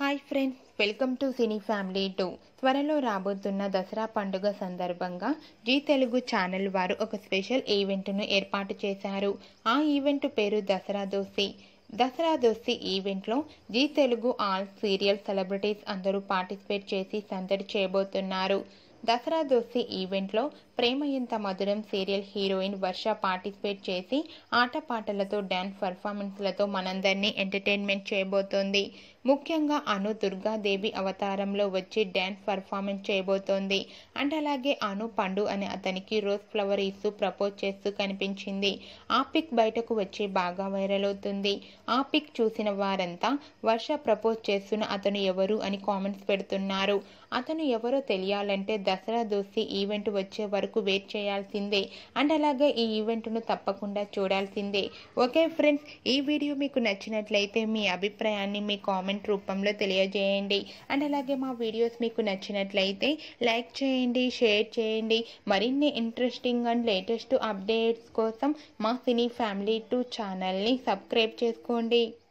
hi friends welcome to cine family two త్వరలో రాబోతున్న దసరా పండుగ సందర్భంగా జీ తెలుగు ఛానల్ వారు ఒక స్పెషల్ ఈవెంట్ను ఏర్పాటు చేశారు ఆ ఈవెంట్ పేరు దసరా దోసి దసరా దోసి ఈవెంట్లో Zee Telugu all serial celebrities అందరూ పార్టిసిపేట్ చేసి సందడి చేయబోతున్నారు దసరా దోసి ఈవెంట్లో ప్రేమ ఎంత మధురం సీరియల్ హీరోయిన్ వర్ష పార్టిసిపేట్ చేసి ఆటపాటలతో డ్యాన్స్ పర్ఫార్మెన్స్లతో మనందరినీ ఎంటర్టైన్మెంట్ చేయబోతోంది ముఖ్యంగా అను దుర్గాదేవి అవతారంలో వచ్చి డ్యాన్స్ పర్ఫార్మెన్స్ చేయబోతోంది అండ్ అలాగే అను పండు అనే అతనికి రోజ్ ఫ్లవర్ ఇస్తూ ప్రపోజ్ చేస్తూ కనిపించింది ఆ పిక్ బయటకు వచ్చి బాగా వైరల్ అవుతుంది ఆ పిక్ చూసిన వారంతా వర్ష ప్రపోజ్ చేస్తున్న అతను ఎవరు అని కామెంట్స్ పెడుతున్నారు అతను ఎవరో తెలియాలంటే దసరా దోసి ఈవెంట్ వచ్చే వరకు వెయిట్ చేయాల్సిందే అండ్ అలాగే ఈ ఈవెంట్ను తప్పకుండా చూడాల్సిందే ఓకే ఫ్రెండ్స్ ఈ వీడియో మీకు నచ్చినట్లయితే మీ అభిప్రాయాన్ని మీ కామెంట్ రూపంలో తెలియజేయండి అండ్ అలాగే మా వీడియోస్ మీకు నచ్చినట్లయితే లైక్ చేయండి షేర్ చేయండి మరిన్ని ఇంట్రెస్టింగ్ అండ్ లేటెస్ట్ అప్డేట్స్ కోసం మా సినీ ఫ్యామిలీ టూ ఛానల్ని సబ్స్క్రైబ్ చేసుకోండి